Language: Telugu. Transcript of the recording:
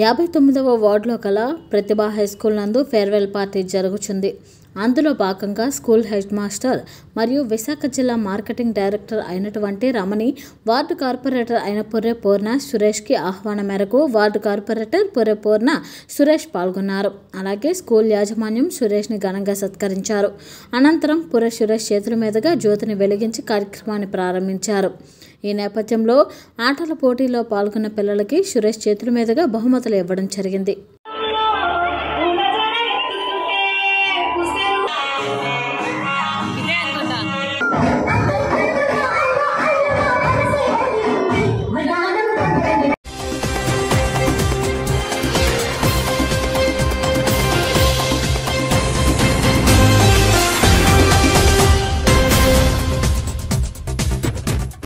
యాభై తొమ్మిదవ వార్డులో కల ప్రతిభా హై స్కూల్ నందు ఫేర్వెల్ పార్టీ జరుగుతుంది అందులో భాగంగా స్కూల్ హెడ్ మాస్టర్ మరియు విశాఖ జిల్లా మార్కెటింగ్ డైరెక్టర్ అయినటువంటి రమణి వార్డు కార్పొరేటర్ అయిన పుర్రె పూర్ణ సురేష్కి ఆహ్వానం మేరకు వార్డు కార్పొరేటర్ పుర్రె పూర్ణ సురేష్ పాల్గొన్నారు అలాగే స్కూల్ యాజమాన్యం సురేష్ని ఘనంగా సత్కరించారు అనంతరం పుర్రె సురేష్ చేతుల మీదుగా జ్యోతిని వెలిగించి కార్యక్రమాన్ని ప్రారంభించారు ఈ నేపథ్యంలో ఆటల పోటీలో పాల్గొన్న పిల్లలకి సురేష్ చేతుల మీదుగా బహుమతులు ఇవ్వడం జరిగింది